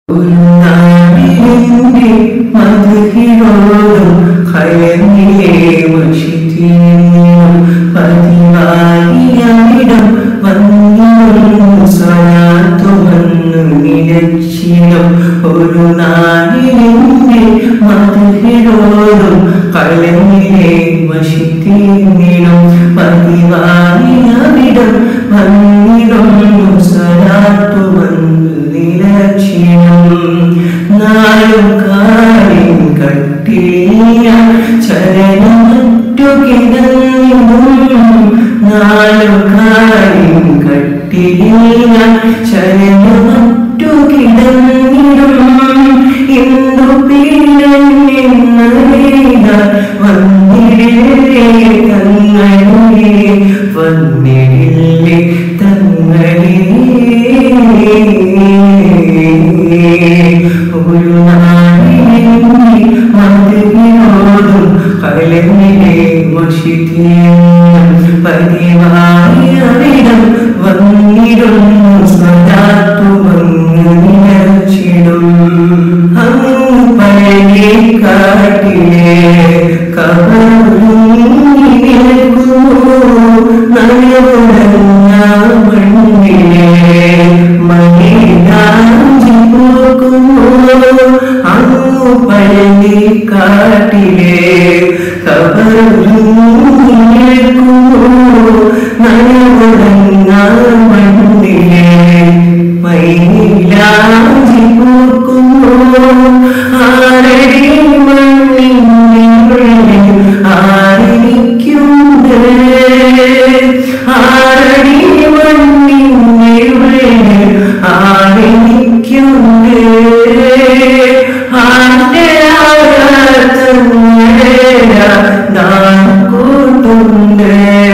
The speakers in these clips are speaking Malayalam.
ഒരു നാടിന്റെ മധുഹിരോടും ഹയമിലെ വശിതീനും പതിവായിയമിടം വന്നിരുന്നു സ്വലാത്തു വന്നു നിലച്ചിടം ഒരു നാടിന്റെ മധുഹിരോടും കലമിലെ വശിതീനും പതിവായിയമിടം വന്നിരുന്നു സ്വലാത്തു വന്നു നിലച്ചിടം നാലുകാലിൻ കട്ടിയ ചരണമറ്റു കിടന്നിടും നാലുകാലിൻ കട്ടിയ ചരണമറ്റു കിടന്നിടും എന്തു പീഡനെന്നറിയ വന്നിടില്ലേ തങ്ങളെ വന്നിടില്ലേ തങ്ങളെ ഒരു നാടിനെ മധുവിനോടും കലമിലെ വശിതീനും പതിവായി അവിടം വന്നിടുന്നു സദാത്തു വന്നു നിലച്ചിടും അങ്ങ് പഴകി കാട്ടിലെ കവറും നിൽക്കുമോ നനവുടഞ്ഞ മണ്ണിലെ മണിരാഞ്ചി പോക്കുമോ അങ്ങു പഴകി കാട്ടിലെ കവറും നിൽക്കുമോ നനവുടഞ്ഞ മണ്ണിലെ മൈലാഞ്ചി പോക്കുമോ ആരടി മണ്ണിനുള്ളിൽ ആയിരിക്കുണ്ട് ആരടി മണ്ണിനുള്ളിൽ ആയിരിക്കുണ്ട് കൂട്ടുണ്ട്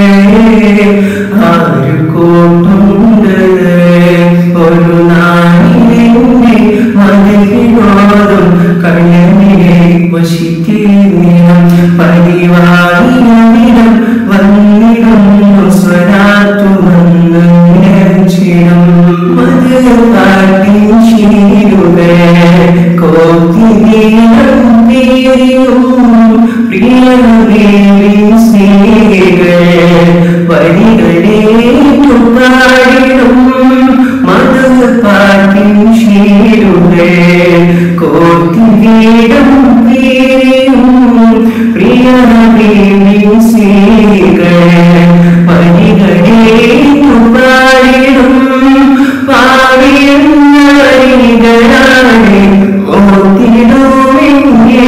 ആര് കൂട്ടുണ്ട് ഒരു നാളിലെ മതിലോടും കണ്ണനിലെ വശിക്കേണം പതിവായിരം വന്നിടുന്നു സ്വരാത്തു വന്ന് നിലച്ചിടും മത് കാട്ടിൻ ശീരുവേ കോത്തിനീളം പേരിയും പ്രിയനേരിൻ സ്നേഹികൾ വരികളേറ്റു പാടിടും മത് പാട്ടിൻ ശീരുവേ കോത്തിനീളം പേരിയും പ്രിയനേരിൻ സ്നേഹികൾ വരികളേറ്റു പാടിടും പാടിയുന്ന വരികളാണ് ഓത്തിടുമെങ്കിൽ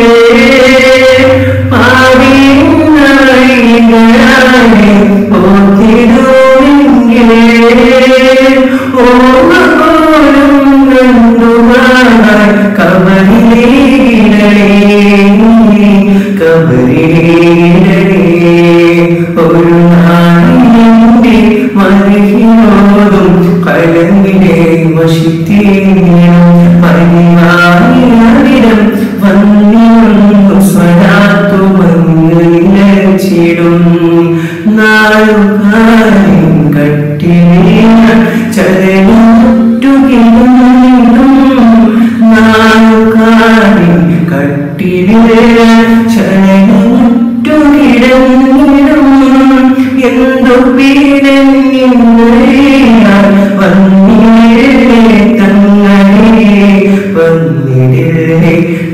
പാടിയുന്ന വരികളാണ് ഓത്തിടുമെങ്കിൽ ഓർമ്മ പോലും കണ്ടുമാറാൻ കബറിലേടേ കബറിലേടേ ഒരു നാളിന്റെ മരുഹിനോടും കലങ്ങിലെ വശിത്തേനും പതിനായിരം വന്നിരുന്നു സ്വരാത്തു മങ്ങിലച്ചിടും നാലുകാരും കട്ടിലേന ചരണിട്ടുകിടും നാലുകാരും കട്ടിലേന ചരണിട്ടുകിടന്നിടും എന്തു പീഡനിന്നറിയാൻ വന്നിടേ തങ്ങളെ വന്നിടേ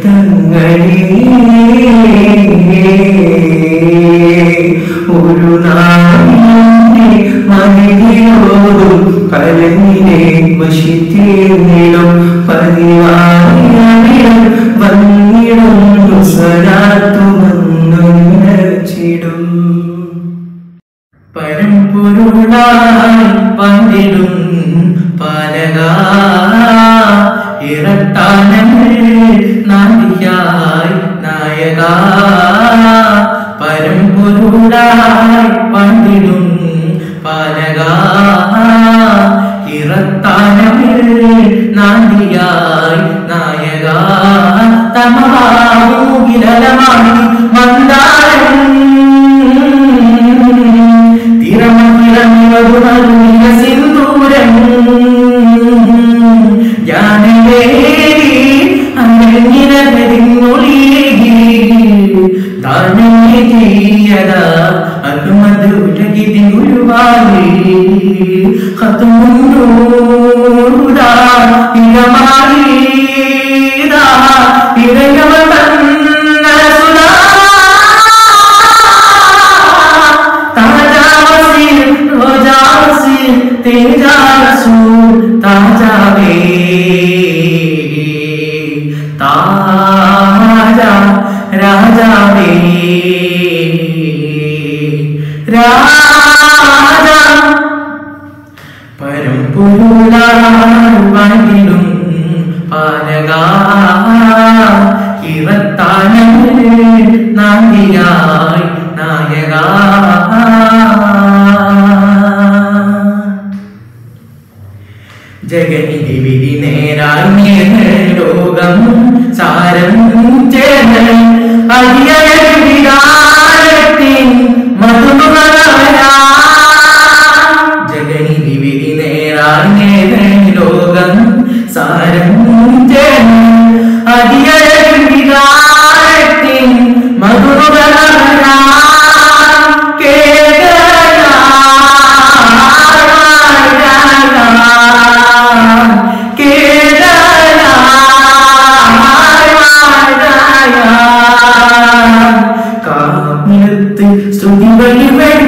തങ്ങളെ ഒരു നാളിന്റെ മതിയോടും കലങ്ങിലെ വശിത്തേന്നിടും പതിവായിരം വന്നിടുന്നു സ്വരാത്തു വന്നു നിലച്ചിടും പരമ്പൊരുളായി വന്നിടും പാലക ഇരട്ടാനങ്ങൾ നാദിയായി നായക പരമ്പൊരുളായി വന്നിടും പാലക ഇറത്താനങ്ങൾ നാദിയായി നായക തമവാ അരങ്ങിനൊളിയേകി താനങ്ങി ചെയ്യത അഹമ്മദ് ഉലകിതി ഗുരുവായി ഹത്തുമുന്നൂടാ ഇരമാരീതാ ഇരയവ തന്ന സുധാ ताजा वसीर रोजा वसीर तेजा रसूल ताजा वे ताजा राजा वे രാജാ പരമ്പൊരുളാടുവാനിലും പാലക ഇറത്താനങ്ങൾ നാന്തിയായി നായക ജഗനിധി വിധി നേരായി ലോകം സാരം ചേർന്ന് അരിയഴകിടാരത്തിൻ മധുമകരാ ജഗനിധി വിധി നേരായി ലോകം സാരം ചേർന്ന് അരിയഴകിടാരത്തിൻ മധുമകരാ കാമിലത്ത് സ്തുതി വഴി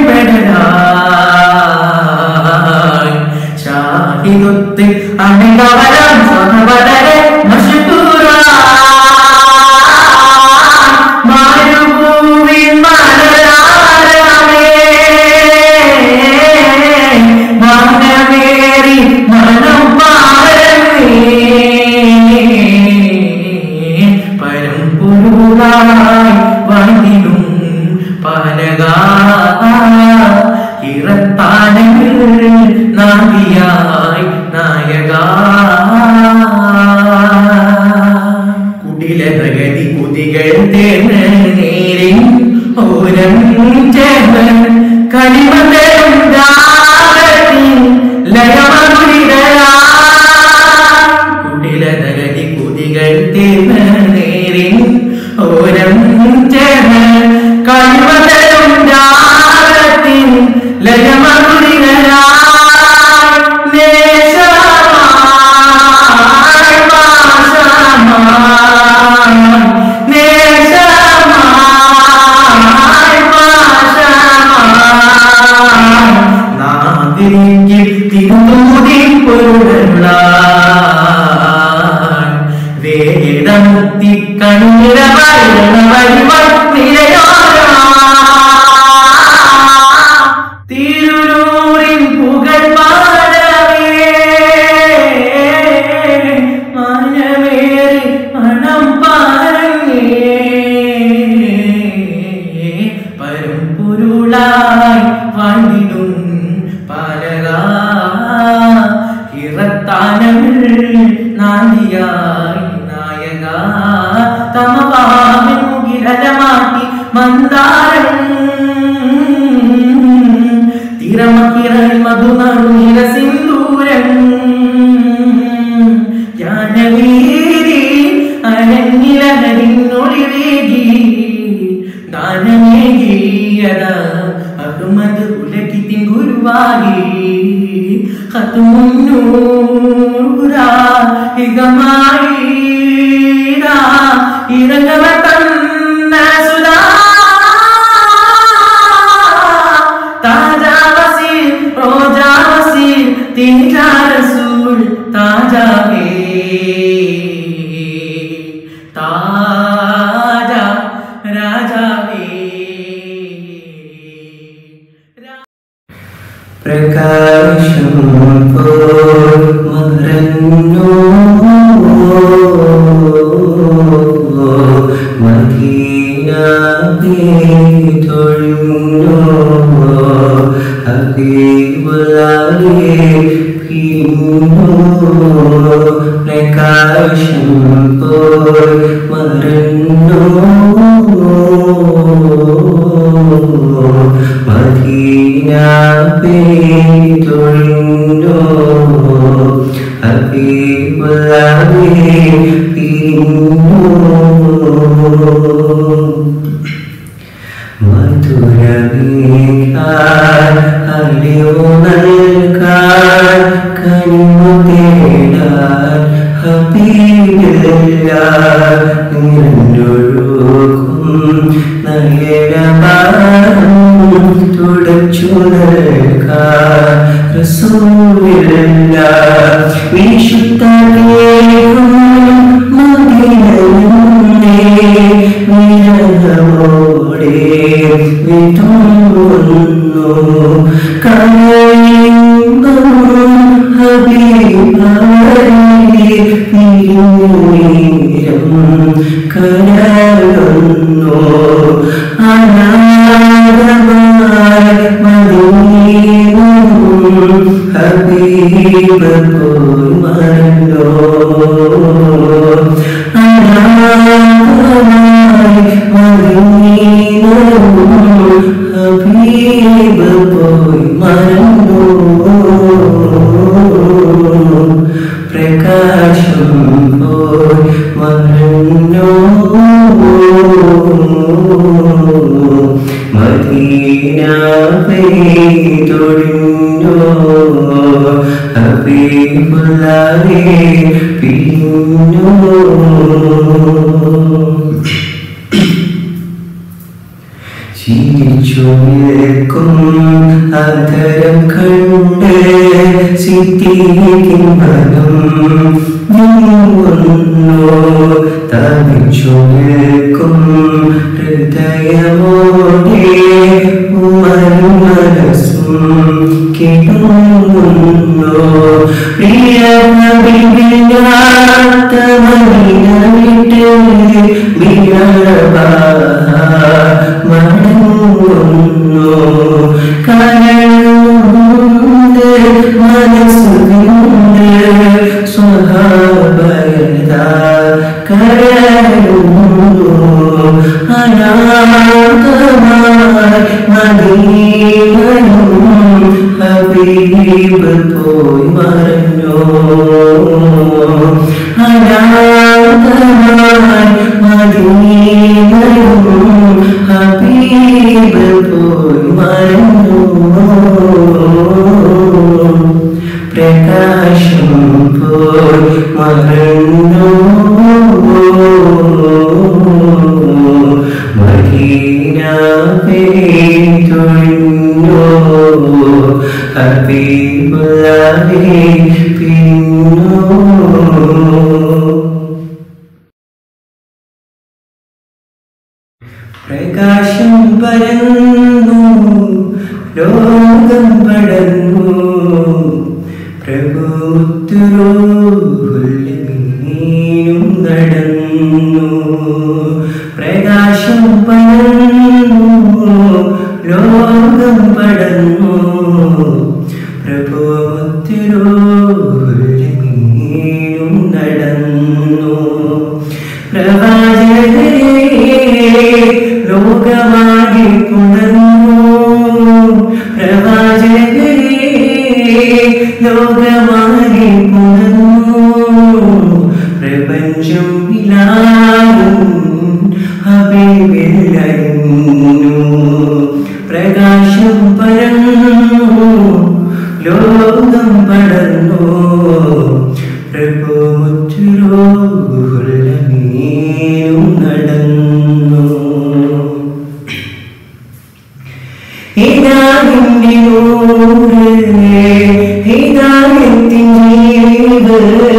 വെളിപ്പെടലായി ഷാഹിദൊത്ത് അണികവരം സ്വതവരെ മാരുഭൂവിൻ മലയാളമേ മനമേറി മനം പാരമേ പരമ്പൊരുളായി വന്നിടും പലക ഇറത്താനങ്ങൾ നാദിയായി നായക കുടില പ്രഗതി കുതികൾ തേർന്ന് നേരിൻ ഓരം ചേർന്ന് കളിമതരും ജാലത്തിൻ ലയമകുലിതരാ കുടിലതരതി കുതികൾ തീർന്ന് നേരിൻ ഓരം ചേർന്ന് കഴിവതരും ജാലത്തിൻ ലയമകുലിതരാ നേശമായി പാശമായി നേശമായി പാശമായി നാഗരിക്ക് തിരുമൂതി പൊരുളാൻ വേദമുക്തി കണ്ണിര വഴിവൾ തിരുനൂറിൻ പുകൾ പാടവേ മനമേറി മണം പാരങ്ങേ പരമ്പൊരുളായി വാഴ്ന്നിടും പാലക ഇറത്താനങ്ങൾ നാന്ദിയായി നായക തമവാമിൻ മുകിലമാട്ടി മന്ദാരം തിരമക്കിറൽ മധുനറുനിര സിന്ദൂരം ജ്ഞാനവീരി അരങ്ങിലഹരിന്നൊളിവേകി ദാനമേകിയത അഹമ്മദ് ഉലകിത്തിൻ ഗുരുവായി ഹത്തുമുന്നൂറാ ഇകമായി ഇറങ്ങവ തന്ന സുധാ താജാ വസീർ റോജാ വസീർ തീജാ റസൂൽ താജാ ഹേ താജാ രാജാ ഹേ പ്രകാശം പോൽ മറന്നു മദീന തൊഴുന്നു ഹബീബുലാലേ പിന്നു പ്രകാശം പോൽ മറന്നു മദീന പേതൊഴിഞ്ഞോ ഹബീബുല്ലാഹി പിരിഞ്ഞു മധുരമേകാൻ അലിയോ നൽകാൻ കനിമു തേടാൻ ഹബീബില്ല നിരണ്ടൊഴുകും നയനപാരം തുടച്ചു നൽകാൻ റസൂലില്ല വിശുദ്ധ കേൾക്കും മദിനയുന്നേ വിരഹമോടെ വിതുന്നു കരയുമ്പം ഹബീബാരി നീരം കരയുന്നു അനാഥമായി മദീനം ഹബീബ് പോയി മറന്നോ അനാഥമായി മദീനം ഹബീബ് പോയി മറന്നോ പ്രകാശം പോയി മറന്നോ മദീന പെയ്തൊഴിഞ്ഞോ ഹബീബുല്ലാഹേ പിരിഞ്ഞോ ചിരിച്ചു നിൽക്കും അധരം കണ്ട് സിദ്ധിക്കും മനം നീങ്ങുന്നു തമിച്ചു നിൽക്കും ഹൃദയമോടെ ഉമരും മനസ്സും കിടുങ്ങുന്നു പ്രിയ നബിയാത്ത മദീന വിട്ട് വിരളവാ മടങ്ങുന്നു കരളുണ്ട് മനസ്സുണ്ട് സ്വഭാവത കരളുന്നു അനാഥമായി മദീനയും ഹബീബ് പോയി മറഞ്ഞോ അനാഥമായി മദീനയും ഹബീബ് പോയി മറഞ്ഞോ പ്രകാശം പോയി മറഞ്ഞോ മദീന പേതൊഴിഞ്ഞോ ഹബീബുല്ലാഹേ പിന്നോ പ്രകാശം പരന്നു ലോകം പടർന്നു പ്രഭുത്തുരോഹുല്ലും നടന്നു പ്രകാശം പരന്നു ലോകം പടർന്നു പ്രഭുത്തുരോഹുല്ലും നടന്നു പ്രവാചകരെ ലോകമാകെ പുണർന്നു പ്രവാചകരെ ലോകമാകെ പുണർന്നു പ്രപഞ്ചം വിലാകും ഹബീബില്ലറിഞ്ഞു പ്രകാശം പരന്നു ലോകം പടർന്നു പ്രഭുമുറ്റുരോഹുലമീനും നടന്നു ഹിദായത്തിൻ്റെ നൂറ് ഹിദായത്തിൻ ജീവ്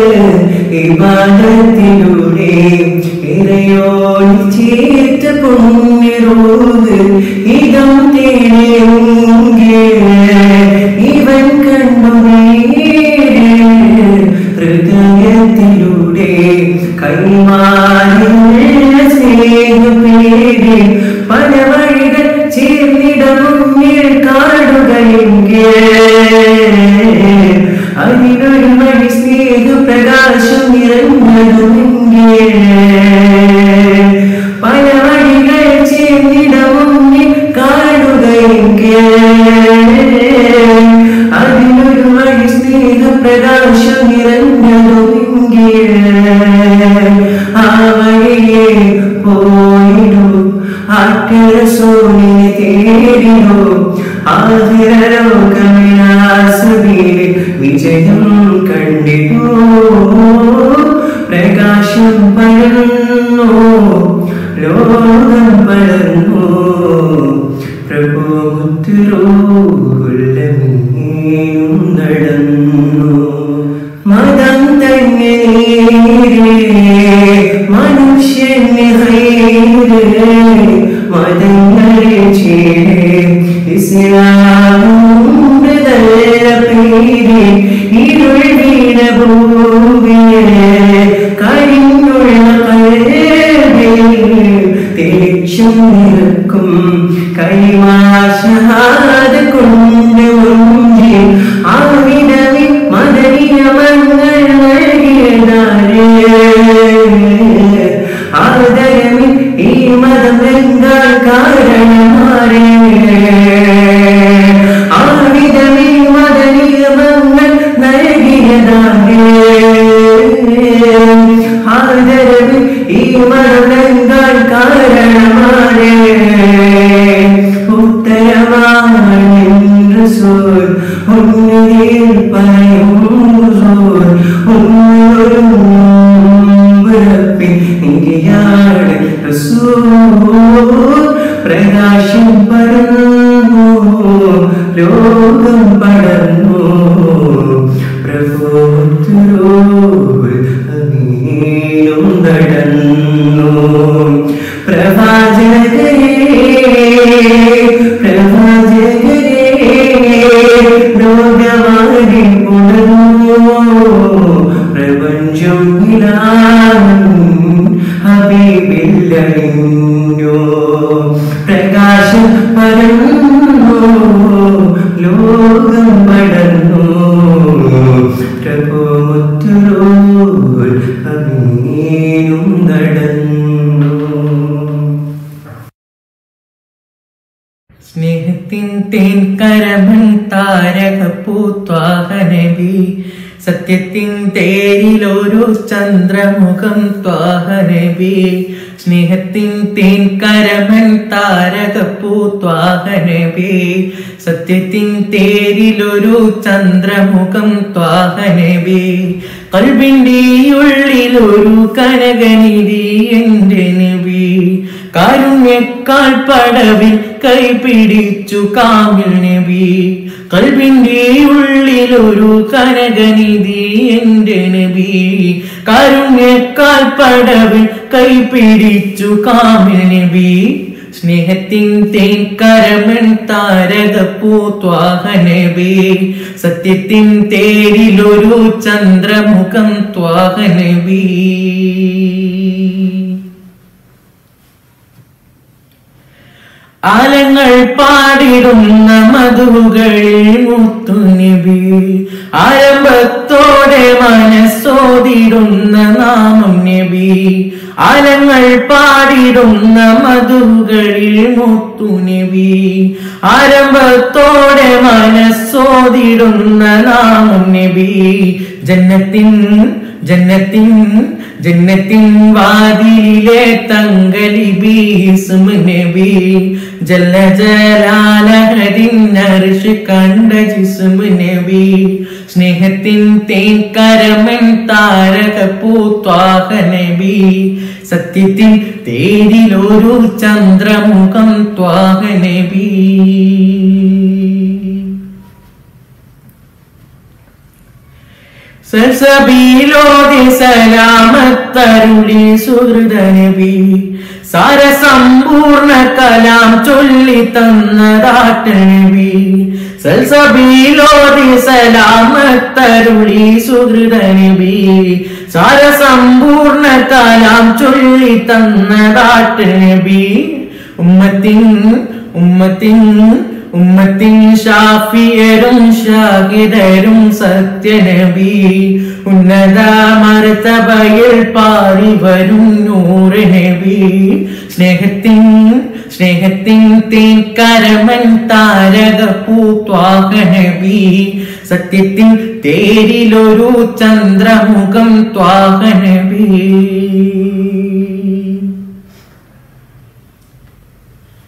ഇബാദത്തിലൂടെ ഇറയോട് ചേർത്ത പുണ്യറോത് ഇതം തേടിയെങ്കിൽ ഇവൻ കണ്ടു ഹൃദയത്തിലൂടെ കൈമാറിയുള്ള സ്നേഹപേടി പല വഴികൾ ചേർന്നിട മുന്നിൽ കാണുകയെങ്കിൽ അതിനൊരു വഴി സ്നേഹപ്രകാശം നിറഞ്ഞതുമെങ്കിൽ പല വഴികൾ ചേർന്നിട മുന്നിൽ കാണുകയെങ്കിൽ അതിനൊരു വഴി സ്നേഹപ്രകാശം നിറഞ്ഞതുമെങ്കിൽ കാട്ടിറസൂലിനെ തേടിയോ ആഹിരലോകമിലാസബീലിൽ വിജയം കണ്ടിടോ പ്രകാശം പരന്നു ലോകം പടർന്നു പ്രഭു മുത്തുരോകുല്ലമീനും നടന്നു മതം തന്നെ മനുഷ്യന് മതങ്ങളെ ചേരെ ഇസ്ലാമുണ്ടതല്ല പേര് ഇരുൾ വീണ ഭൂമിയെ കരിഞ്ഞുള്ള തേക്ഷം നിൽക്കും കൈമാശാത കൊണ്ട് മുഞ്ചി അവിടവിൽ മദനിയമങ്ങൾ നൽകിയതാരേ ആദരവിൽ ഈ മതം വെങ്കാൽ കാരണമാരേ ആവിധവിൽ മദനിയമങ്ങൾ നൽകിയതാരേ ആദരവിൽ ഈ മതം വെങ്കാൽ കാരണമാരേ ഉത്തരമാണ് സോർ ഉണ്ണിയിൽ പറയും സോർ ഉണ്ണൊരു ഇങ്ങനെയാണ് പ്രകാശം പടർന്നു ലോകം പടർന്നു പ്രഭു അമീനും നടന്നു പ്രവാചകരേ പ്രവാചകരേ ലോകമാരി ഉണർന്നു പ്രപഞ്ചം ഹബീബില്ലറിഞ്ഞു പ്രകാശം പരന്നു ലോകം പടർന്നു പ്രഭു മുത്തുരോൽ അമീനും നടന്നു സ്നേഹത്തിൻ തേൻ കരമൻ താരക പൂത്വാഹനബി സത്യത്തിൻ തേരിലൊരു ചന്ദ്രമുഖം ത്വാഹനബി സ്നേഹത്തിൻ തേൻ കരമൻ താരക പൂത്വാഹനബി സത്യത്തിൻ തേരിലൊരു ചന്ദ്രമുഖം ത്വാഹനബി കൽബിൻ്റെ ഉള്ളിലൊരു കനകനിധി എൻ്റെ നബി കാരുണ്യക്കാൽ പടവിൽ കൈപിടിച്ചു കാമിൽ നബി കൽബിന്റെ ഉള്ളിലൊരു കനകനിധി എൻ്റെ നബി കാരുണ്യക്കാൽ പടവിൽ കൈപിടിച്ചു കാമിൽ നബി സ്നേഹത്തിൻ തേൻ കരമൻ താരക പൂത്വാഹനബി സത്യത്തിൻ തേരിലൊരു ചന്ദ്രമുഖം ത്വാഹനബി ആലങ്ങൾ പാടിടുന്ന മധുകളിൽ മുത്തുനിബി ആരംഭത്തോടെ മനസ്സോതിടുന്ന നാമം നബി ആലങ്ങൾ പാടിടുന്ന മധുകളിൽ മുത്തുനിബി ആരംഭത്തോടെ മനസ്സോതിടുന്ന നാമം നബി ജന്നത്തിൻ ജന്നത്തിൻ ജന്നത്തിൻ വാതിലിലെ തങ്കലിബി ഇസ്മ നബി ജല്ല ജലാലഹദിൻ അർഷ് കണ്ട ജിസ്മ നബി സ്നേഹത്തിൻ തേൻ കരമൻ താരക പൂത്വാഹ നബി സത്യത്തിൻ തേരിലൊരു ചന്ദ്രമുഖം ത്വാഹ നബി സസബീലോതി സലാമത്തരുളി സുഹൃദനബി സാരസമ്പൂർണ്ണ കലാം ചൊല്ലി തന്നതാട്ടനബി സൽസബീലോതി സലാമത്തരുളി സുഹൃദനബി സാരസമ്പൂർണ്ണ കലാം ചൊല്ലി തന്നതാട്ടനബി ഉമ്മത്തിൻ ഉമ്മത്തിൻ ഉമ്മത്തിൻ ഷാഫിയരും ഷാഹിദരും സത്യനബി ഉന്നത മർത്തബയിൽ പാറി വരും നൂറ് നബി സ്നേഹത്തിൻ സ്നേഹത്തിൻ തീൻ കരമൻ താരക പൂത്വാക നബി സത്യത്തിൻ തേരിലൊരു ചന്ദ്രമുഖം ത്വാക നബി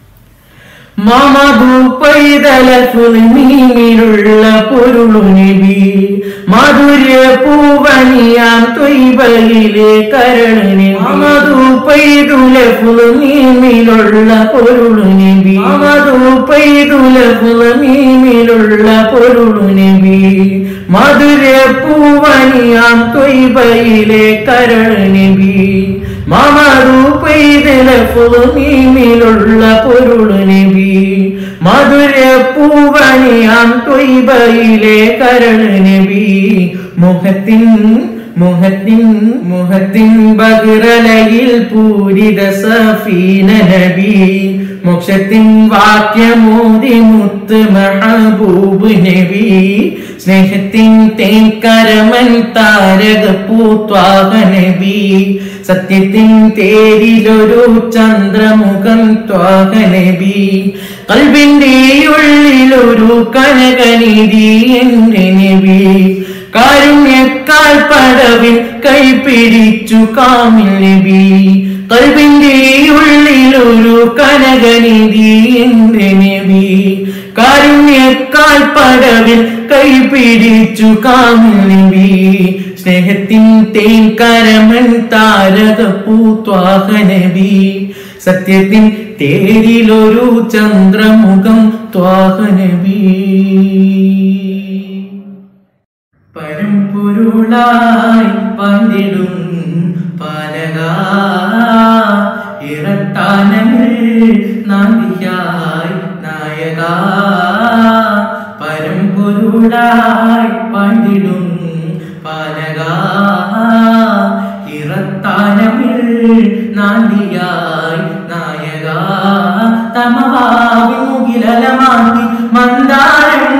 മമതു പൈതല മീനിലുള്ള പൊരുളു നബി മധുര പൂവണിയാം തൊയ്ബയിലെ കരളിന് മമതു പൈതുല മീനിലുള്ള പൊരുളു നബി മമതു പൈതുല മീനിലുള്ള പൊരുളു നബി മധുര പൂവണിയാം തൊയ്ബയിലെ കരൾ നബി മമറൂപൈതല മീമിലുള്ള പൊരുൾ നബി മധുര പൂവണിയാം തൊയ്ബയിലെ കരൾ നബി മുഖത്തിൻ മുഖത്തിൻ മുഖത്തിൻ ബഹിറലയിൽ പൂരിത സഫീന നബി മോക്ഷത്തിൻ വാക്യമോദി മുത്ത് മഹബൂബ് നബി സ്നേഹത്തിൻ തേങ്കരമൻ താരക പൂത്വാക നബി സത്യത്തിൻ തേരിലൊരു ചന്ദ്രമുഖം ത്വാക നബി കൽബിന്റെ ഉള്ളിലൊരു കനകനിധി എന്റെ നബി കാരുണ്യക്കാൽ പടവിൽ കൈപിടിച്ചു കാമിൽ നബി കൽബിന്റെ ഉള്ളിലൊരു കനകനിധി എന്റെ നബി കാരുണ്യക്കാൽ പടവിൽ കൈപിടിച്ചു കാമിൽ നബി സ്നേഹത്തിൻ തേൻ കരമൻ താരക പൂത്വാഹ നബി സത്യത്തിൻ തേരിലൊരു ചന്ദ്രമുഖം ത്വാഹ നബി പരമ്പൊരുളായി പന്തിടും പാലക ഇറത്താനങ്ങൾ നാന്ദിയായി നായക പരമ്പൊരുളായി പന്തിടും പാലക ഇറത്താനങ്ങൾ നാന്ദിയായി നായക തമവാവി മുകിലമാന്തി മന്ദാരം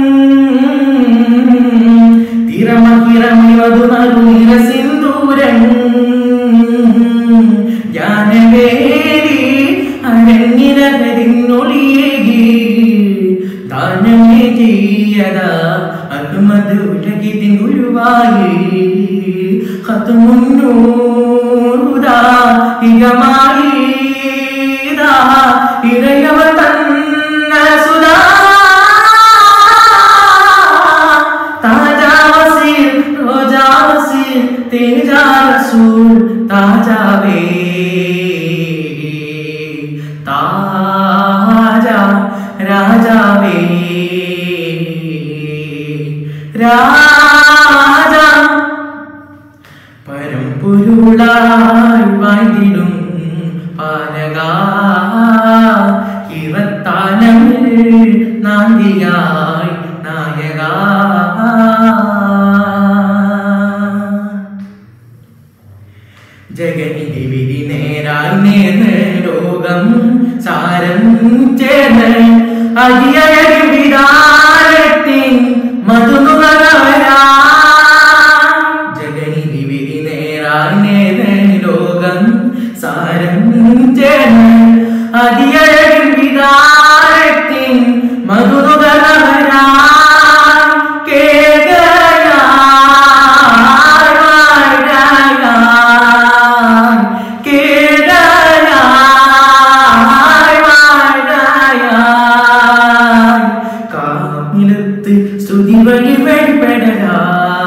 തിരമകിരമിവതു നറുനിര സിന്ദൂരം ജ്ഞാനവേരി അരങ്ങിനകരിന്നൊളിയേകി ദാനമേ ചെയ്യത അഹമ്മദ് ഉലകിതിൻ ഗുരുവായി ഹത്തുമുന്നൂറുദാ ഇകമായി ഇരയവ തന്ന സുധാ താജാ വസീർ റോജാ വസീർ തേജാ റസൂൽ താജാവേ താജാ രാജാവേ രാജാ പരമ്പൊരുളായി വാഴ്ത്തിടും പാലക ഇറത്താനമിൽ നാന്ദിയായി നായക ജഗനിധി വിധി നേരായി നേർന്ന് ലോകം സാരം ചേർന്ന് അരിയഴകി വിധാരത്തിൻ മധുനുകരവരാ ജഗനിധി വിധി നേരായി നേർന്ന് ലോകം സാരം ചേർന്ന് അരിയഴകി വിധാരത്തിൻ മധുനുകരവരാ കാമിലത്ത് സ്തുതി വഴി വെളിപ്പെടലായി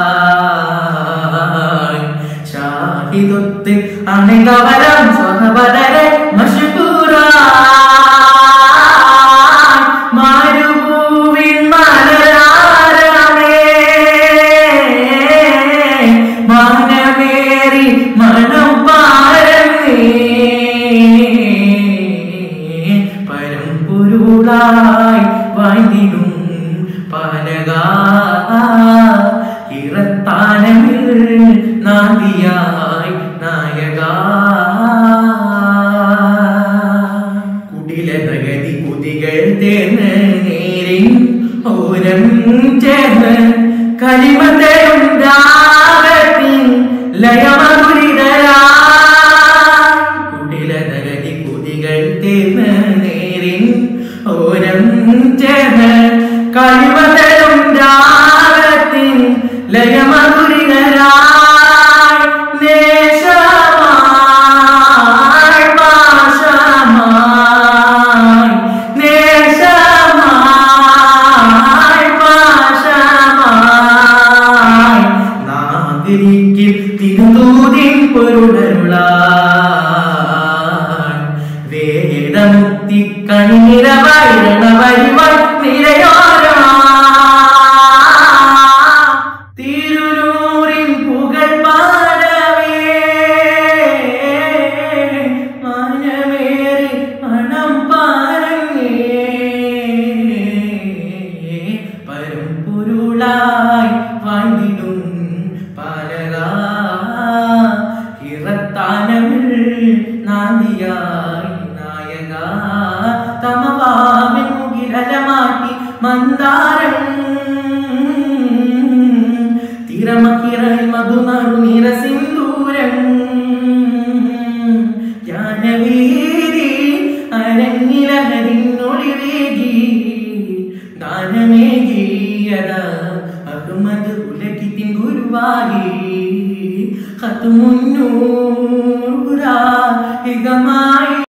ഷാഹിദൊത്ത് അണികവരം സ്വതവരെ മഷുപൂറായി മാരുഭൂവിൻ മലരാരമേ മാനമേറി മണം പാരമേ പരമ്പൊരുളായി വാഴ്ന്നിടും പാലക ഇറത്താനമിൽ നാന്ദിയായി നായക നാന്ദിയായി നായക തമവാമൻ മുകിലമാട്ടി മന്ദാരം തിരമക്കിറൽ മധുമറു നിര സിന്ദൂരം ജ്ഞാനവേദി അരങ്ങിലഹരിന്നൊളിവേകി ദാനമേകിയത അഹമ്മദ് ഉലകിത്തിൻ ഗുരുവായി ഹത്തുമുന്നൂറാ ഹികമായി